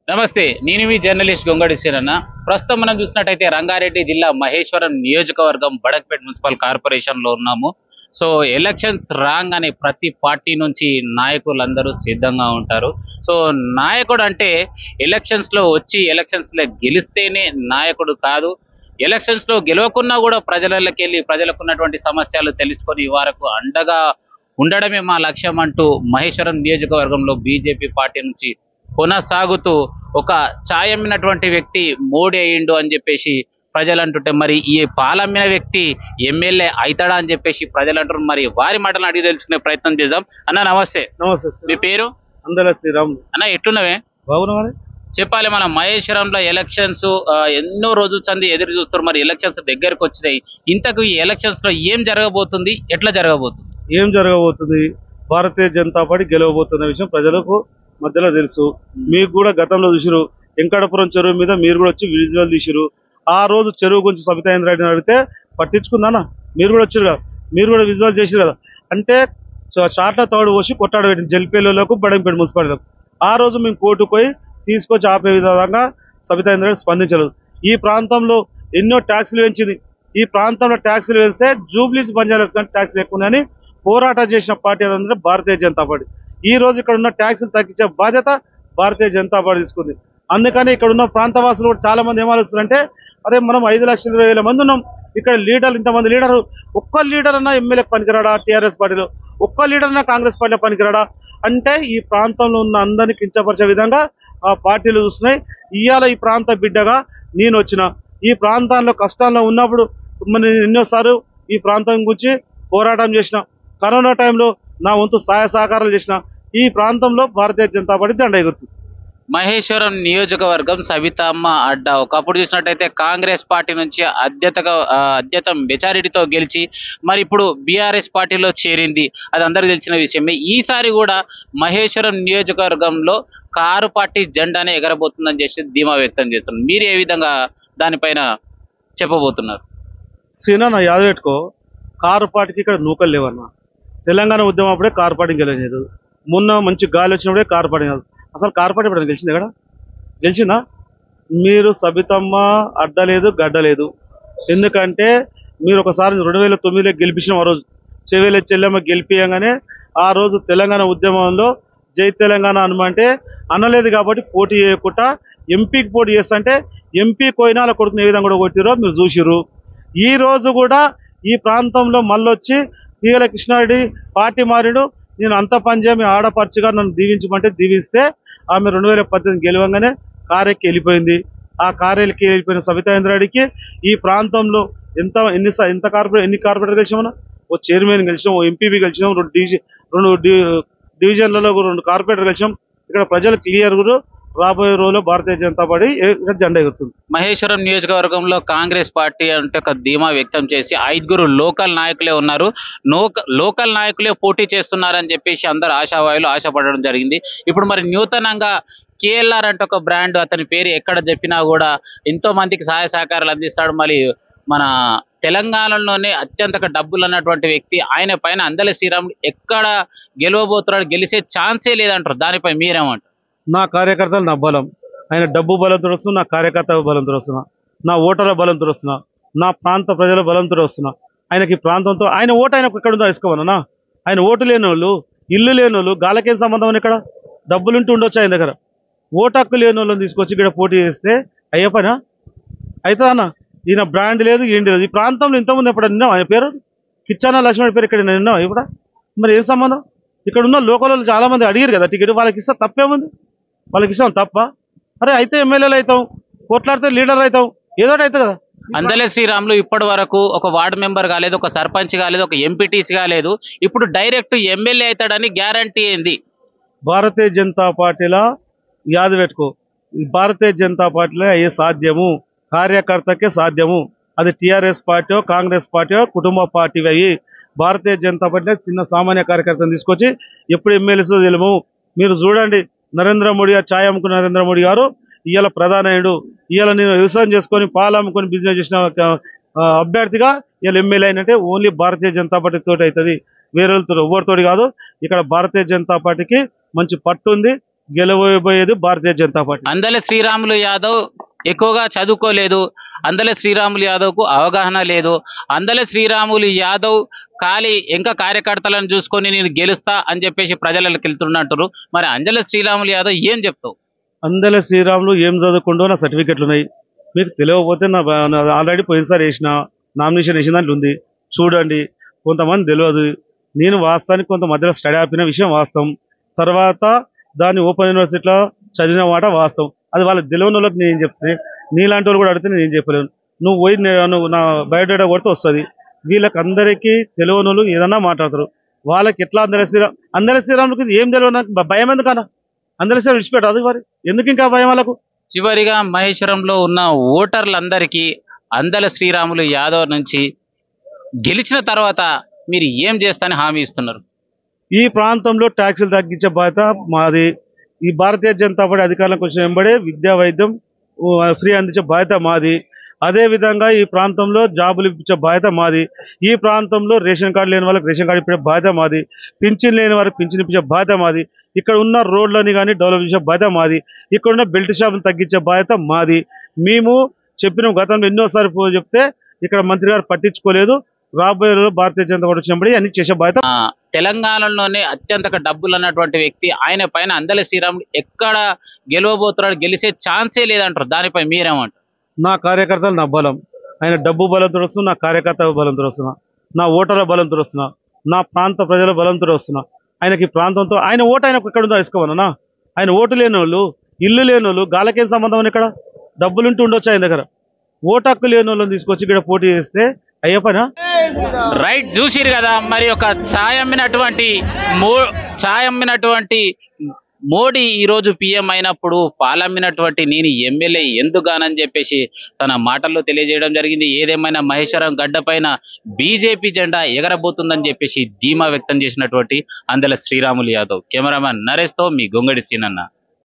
నమస్తే నేను మీ జర్నలిస్ట్ గొంగడి సీరన్న ప్రస్తుతం మనం చూసినట్టయితే రంగారెడ్డి జిల్లా మహేశ్వరం నియోజకవర్గం బడక్పేట్ మున్సిపల్ కార్పొరేషన్ లో ఉన్నాము సో ఎలక్షన్స్ రాగానే ప్రతి పార్టీ నుంచి నాయకులందరూ సిద్ధంగా ఉంటారు సో నాయకుడు అంటే ఎలక్షన్స్ లో వచ్చి ఎలక్షన్స్ లో గెలిస్తేనే నాయకుడు కాదు ఎలక్షన్స్ లో గెలవకున్నా కూడా ప్రజలకి వెళ్ళి ప్రజలకు ఉన్నటువంటి సమస్యలు తెలుసుకొని వరకు అండగా ఉండడమే మా లక్ష్యం అంటూ మహేశ్వరం నియోజకవర్గంలో బీజేపీ పార్టీ నుంచి కొనసాగుతూ ఒక ఛాయమ్మినటువంటి వ్యక్తి మోడీ అయ్యిండు అని చెప్పేసి ప్రజలు అంటుంటే మరి ఈ పాలమ్మిన వ్యక్తి ఎమ్మెల్యే అవుతాడా అని చెప్పేసి ప్రజలు అంటారు మరి వారి మాటలు అడిగి తెలుసుకునే ప్రయత్నం చేద్దాం అన్న నమస్తే నమస్తే మీ సార్ పేరు అందరూ శ్రీరామ్ అన్న ఎట్లున్నవే బాగున్నా చెప్పాలి మన మహేశ్వరంలో ఎలక్షన్స్ ఎన్నో రోజుల సంది ఎదురు చూస్తారు మరి ఎలక్షన్స్ దగ్గరకు వచ్చినాయి ఇంతకు ఈ ఎలక్షన్స్ లో ఏం జరగబోతుంది ఎట్లా జరగబోతుంది ఏం జరగబోతుంది భారతీయ జనతా పార్టీ గెలవబోతున్న విషయం ప్రజలకు మధ్యలో తెలుసు మీకు కూడా గతంలో చూసిరు వెంకటపురం చెరువు మీద మీరు కూడా వచ్చి విజువల్ తీసిరు ఆ రోజు చెరువు గురించి సబితాయింద్ర రెడ్డిని అడిగితే పట్టించుకుందానా మీరు కూడా వచ్చారు కదా మీరు కూడా విజువల్ చేసిరు కదా అంటే చ- చాట్ల తోడు పోసి కొట్టాడు పెట్టింది జల్పేలకు బడంపేట మున్సిపాలిటీలకు ఆ రోజు మేము కోర్టుకు పోయి తీసుకొచ్చి ఆపే విధంగా సబితాయింద్ర రెడ్డి స్పందించలేదు ఈ ప్రాంతంలో ఎన్నో ట్యాక్సులు పెంచింది ఈ ప్రాంతంలో ట్యాక్సులు వేస్తే జూబ్లీస్ బంజారాస్ కంటే ట్యాక్సులు ఎక్కువ ఉన్నాయని పోరాటం చేసిన పార్టీ ఏదంటే భారతీయ జనతా పార్టీ ఈ రోజు ఇక్కడ ఉన్న ట్యాక్సులు తగ్గించే బాధ్యత భారతీయ జనతా పార్టీ తీసుకుంది అందుకని ఇక్కడ ఉన్న ప్రాంతవాసులు కూడా చాలా మంది ఏం ఆలోచిస్తారంటే అరే మనం ఐదు లక్షల ఇరవై వేల మంది ఉన్నాం ఇక్కడ లీడర్లు ఇంతమంది లీడర్ ఒక్క లీడర్ అన్నా ఎమ్మెల్యే పనికిరాడా టీఆర్ఎస్ పార్టీలో ఒక్క లీడర్ అన్నా కాంగ్రెస్ పార్టీలో పనికిరాడా అంటే ఈ ప్రాంతంలో ఉన్న అందరినీ కించపరిచే విధంగా ఆ పార్టీలు చూస్తున్నాయి ఇవాళ ఈ ప్రాంత బిడ్డగా నేను వచ్చిన ఈ ప్రాంతాల్లో కష్టాల్లో ఉన్నప్పుడు మరి ఎన్నోసార్లు ఈ ప్రాంతం గురించి పోరాటం చేసిన కరోనా టైంలో నా వంతు సహాయ సహకారాలు చేసిన ఈ ప్రాంతంలో భారతీయ జనతా పార్టీ జెండా ఎగురుతుంది మహేశ్వరం నియోజకవర్గం సవితమ్మ అడ్డా ఒకప్పుడు చూసినట్టయితే కాంగ్రెస్ పార్టీ నుంచి అధ్యతగా ఆ, అధ్యత మెజారిటీతో గెలిచి మరి ఇప్పుడు బీఆర్ఎస్ పార్టీలో చేరింది అది అందరికీ తెలిసిన విషయమే ఈసారి కూడా మహేశ్వరం నియోజకవర్గంలో కారు పార్టీ జెండానే ఎగరబోతుందని చెప్పి ధీమా వ్యక్తం చేస్తున్నారు మీరు ఏ విధంగా దానిపైన చెప్పబోతున్నారు సీనా నా యాదవ్ పెట్టుకో కారు పార్టీకి ఇక్కడ నూకలు లేవన్న తెలంగాణ ఉద్యమం అప్పుడే కారు పార్టీ గెలలేదు మొన్న మంచి గాలి వచ్చినప్పుడే కారు పార్టీ కాదు అసలు కారు పార్టీ ఇప్పుడు గెలిచింది ఇక్కడ గెలిచిందా మీరు సబితమ్మ అడ్డలేదు గడ్డలేదు ఎందుకంటే మీరు ఒకసారి రెండు వేల తొమ్మిదిలో గెలిపించిన ఆ రోజు చెవేల చెల్లెమ్మ గెలిపియంగానే ఆ రోజు తెలంగాణ ఉద్యమంలో జై తెలంగాణ అనమంటే అనలేదు కాబట్టి పోటీ చేయకుండా ఎంపీకి పోటీ చేస్తుంటే ఎంపీ కోయినా అలా కొడుకుని ఏ విధంగా కూడా కొట్టిరో మీరు చూసిర్రు ఈ రోజు కూడా ఈ ప్రాంతంలో మళ్ళొచ్చి తీగల కృష్ణారెడ్డి పార్టీ మారిడు నేను అంత పని చేయమి ఆడపడుచుగా నన్ను దీవించమంటే దీవిస్తే ఆమె రెండు వేల పద్దెనిమిది గెలవంగానే కారెక్కి వెళ్ళిపోయింది ఆ కారెక్కి వెళ్ళిపోయిన సబితాయింద్రాడికి ఈ ప్రాంతంలో ఎంత ఎన్ని స- ఎంత కార్పొరేట్ ఎన్ని కార్పొరేటర్ గెలిచామన్నా ఓ చైర్మన్ గెలిచినాం ఓ ఎంపీపీ గెలిచినాం రెండు డివిజన్ రెండు డి- డివిజన్లలో కూడా రెండు కార్పొరేటర్ గెలిచాం ఇక్కడ ప్రజలు క్లియర్ కూడా రాబోయే రోజుల్లో భారతీయ జనతా పార్టీ ఏ- ఇక్కడ జెండా ఎగురుతుంది మహేశ్వరం నియోజకవర్గంలో కాంగ్రెస్ పార్టీ అంటే ఒక ధీమా వ్యక్తం చేసి ఐదుగురు లోకల్ నాయకులే ఉన్నారు నోక లోకల్ నాయకులే పోటీ చేస్తున్నారని చెప్పేసి అందరు ఆశావాయులు ఆశపడడం జరిగింది ఇప్పుడు మరి నూతనంగా కేఎల్ఆర్ అంటే ఒక బ్రాండ్ అతని పేరు ఎక్కడ చెప్పినా కూడా ఎంతో మందికి సహాయ సహకారాలు అందిస్తాడు మరి మన తెలంగాణలోనే అత్యంత డబ్బులు అన్నటువంటి వ్యక్తి ఆయన పైన అందల శ్రీరామ్ ఎక్కడ గెలవబోతున్నాడు గెలిచే ఛాన్సే లేదంటారు దానిపై మీరేమంటారు నా కార్యకర్తలు నా బలం ఆయన డబ్బు బలంతో వస్తున్నా నా కార్యకర్త బలంతో వస్తున్నా నా ఓటర్ల బలంతో వస్తున్నా నా ప్రాంత ప్రజల బలంతో వస్తున్నా ఆయనకి ఈ ప్రాంతంతో ఆయన ఓటు ఆయనకు ఎక్కడ ఉందో వేసుకోమన్నా ఆయన ఓటు లేని వాళ్ళు ఇల్లు లేని వాళ్ళు గాలకేం సంబంధం అని ఇక్కడ డబ్బులుంటూ ఉండొచ్చు ఆయన దగ్గర ఓటు హక్కు లేని వాళ్ళని తీసుకొచ్చి ఇక్కడ పోటీ చేస్తే అయ్యే పనా అవుతుందన్న ఈయన బ్రాండ్ లేదు ఏంటి లేదు ఈ ప్రాంతంలో ఇంతకుముందు ఎప్పుడు నిన్నాం ఆయన పేరు కిచ్చానా లక్ష్మణ్ పేరు ఇక్కడ నిన్నాం ఇప్పుడు మరి ఏం సంబంధం ఇక్కడ ఉన్న లోకల్ వాళ్ళు చాలా మంది అడిగారు కదా టికెట్ వాళ్ళకి ఇస్తే తప్పేముంది వాళ్ళకి ఇస్తాం తప్ప అరే అయితే ఎమ్మెల్యేలు అవుతాం కొట్లాడితే లీడర్ అవుతాం ఏదో ఒకటి అవుతుంది కదా అందలే శ్రీరాములు ఇప్పటి వరకు ఒక వార్డు మెంబర్ కాలేదు ఒక సర్పంచ్ కాలేదు ఒక ఎంపీటీసీ కాలేదు ఇప్పుడు డైరెక్ట్ ఎమ్మెల్యే అవుతాడని గ్యారంటీ ఏంది భారతీయ జనతా పార్టీలో యాద పెట్టుకో ఈ భారతీయ జనతా పార్టీలో అయ్యే సాధ్యము కార్యకర్తకే సాధ్యము అది టీఆర్ఎస్ పార్టీ కాంగ్రెస్ పార్టీ కుటుంబ పార్టీ అయ్యి భారతీయ జనతా పార్టీ చిన్న సామాన్య కార్యకర్తను తీసుకొచ్చి ఎప్పుడు ఎమ్మెల్యేస్ తెలియము మీరు చూడండి నరేంద్ర మోడీ గారు ఛాయ్ అమ్ముకున్న నరేంద్ర మోడీ గారు ఇవాళ ప్రధానయుడు ఇవాళ నేను వ్యవసాయం చేసుకొని పాలు అమ్ముకొని బిజినెస్ చేసిన ఒక, ఆ, అభ్యర్థిగా ఇవాళ ఎమ్మెల్యే అయినంటే ఓన్లీ భారతీయ జనతా పార్టీ తోటి అవుతుంది వేరే వాళ్ళతో ఎవరితోటి కాదు ఇక్కడ భారతీయ జనతా పార్టీకి మంచి పట్టు ఉంది గెలవబోయేది భారతీయ జనతా పార్టీ అందల శ్రీరాములు యాదవ్ ఎక్కువగా చదువుకోలేదు అందల శ్రీరాములు యాదవ్ కు అవగాహన లేదు అందల శ్రీరాములు యాదవ్ ఖాళీ ఇంకా కార్యకర్తలను చూసుకొని నేను గెలుస్తా అని చెప్పేసి ప్రజలకు వెళ్తున్నట్టు మరి అంజల శ్రీరాములు యాదవ్ ఏం చెప్తావు అందల శ్రీరాములు ఏం చదువుకుంటో నా సర్టిఫికెట్లు ఉన్నాయి మీకు తెలియకపోతే నా ఆల్రెడీ పోయినసారి వేసిన నామినేషన్ వేసిన దాంట్లో ఉంది చూడండి కొంతమంది తెలియదు నేను వాస్తవానికి కొంత మధ్యలో స్టడీ ఆపిన విషయం వాస్తవం తర్వాత దాన్ని ఓపెన్ యూనివర్సిటీలో చదివిన మాట వాస్తవం అది వాళ్ళకి తెలియని వాళ్ళకి నేను చెప్తే నీలాంటి వాళ్ళు కూడా అడిగితే నేను ఏం చెప్పలేను నువ్వు పోయి నే- నువ్వు నా బయోడేటా కొడితే వస్తుంది వీళ్ళకి అందరికీ తెలియని వాళ్ళు ఏదన్నా మాట్లాడతారు వాళ్ళకి ఎట్లా అందరి శ్రీరామ్ అందరి శ్రీరాములకి ఏం తెలియదు నాకు భ- భయం ఎందుకన్నా అందరి శ్రీరామ్ విడిచిపెట్టు అది మరి ఎందుకు ఇంకా భయం వాళ్ళకు చివరిగా మహేశ్వరంలో ఉన్న ఓటర్లందరికీ అందల శ్రీరాములు యాదవ్ నుంచి గెలిచిన తర్వాత మీరు ఏం చేస్తానని హామీ ఇస్తున్నారు ఈ ప్రాంతంలో ట్యాక్సులు తగ్గించే బాధ్యత మాది ఈ భారతీయ జనతా పార్టీ అధికారంలోకి వచ్చిన వెంబడే విద్యా వైద్యం ఊ, ఫ్రీ అందించే బాధ్యత మాది అదే విధంగా ఈ ప్రాంతంలో జాబులు ఇప్పించే బాధ్యత మాది ఈ ప్రాంతంలో రేషన్ కార్డు లేని వాళ్ళకి రేషన్ కార్డు ఇప్పించే బాధ్యత మాది పింఛన్ లేని వారికి పింఛన్ ఇప్పించే బాధ్యత మాది ఇక్కడ ఉన్న రోడ్లని కానీ డెవలప్ చేసే బాధ్యత మాది ఇక్కడ ఉన్న బెల్ట్ షాప్ని తగ్గించే బాధ్యత మాది మేము చెప్పిన గతంలో ఎన్నోసారి పో- చెప్తే ఇక్కడ మంత్రి గారు పట్టించుకోలేదు రాబోయే రోజుల్లో భారతీయ జనతా పార్టీ వచ్చినప్పుడు అన్ని చేసే బాధ్యత ఆ, తెలంగాణలోనే అత్యంత డబ్బులు అన్నటువంటి వ్యక్తి ఆయన పైన అందల శ్రీరాములు ఎక్కడ గెలవబోతున్నాడు గెలిచే ఛాన్సే లేదంటారు దానిపై మీరేమంటారు నా కార్యకర్తలు నా బలం ఆయన డబ్బు బలంతో వస్తున్నా నా కార్యకర్త బలంతో వస్తున్నా నా ఓటర్ల బలంతో వస్తున్నా నా ప్రాంత ప్రజల బలంతో వస్తున్నా ఆయనకి ఈ ప్రాంతంతో ఆయన ఓటు ఆయన ఎక్కడ ఉందో వేసుకోమన్నా ఆయన ఓటు లేని వాళ్ళు ఇల్లు లేని వాళ్ళు గాలకేం సంబంధం అని ఇక్కడ డబ్బులుంటూ ఉండొచ్చు ఆయన దగ్గర ఓటు హక్కు లేని వాళ్ళని తీసుకొచ్చి ఇక్కడ పోటీ చేస్తే అయ్యే పనా రైట్ చూసిరు కదా మరి ఒక ఛాయ్ అమ్మినటువంటి మో ఛాయ్ అమ్మినటువంటి మోడీ ఈ రోజు పిఎం అయినప్పుడు పాలమ్మినటువంటి నేను ఎమ్మెల్యే ఎందుగానని చెప్పేసి తన మాటల్లో తెలియజేయడం జరిగింది ఏదేమైనా మహేశ్వరం గడ్డ పైన బీజేపీ జెండా ఎగరబోతుందని చెప్పేసి ధీమా వ్యక్తం చేసినటువంటి అందల శ్రీరాములు యాదవ్ కెమెరామెన్ నరేష్తో మీ గొంగడి సీనన్న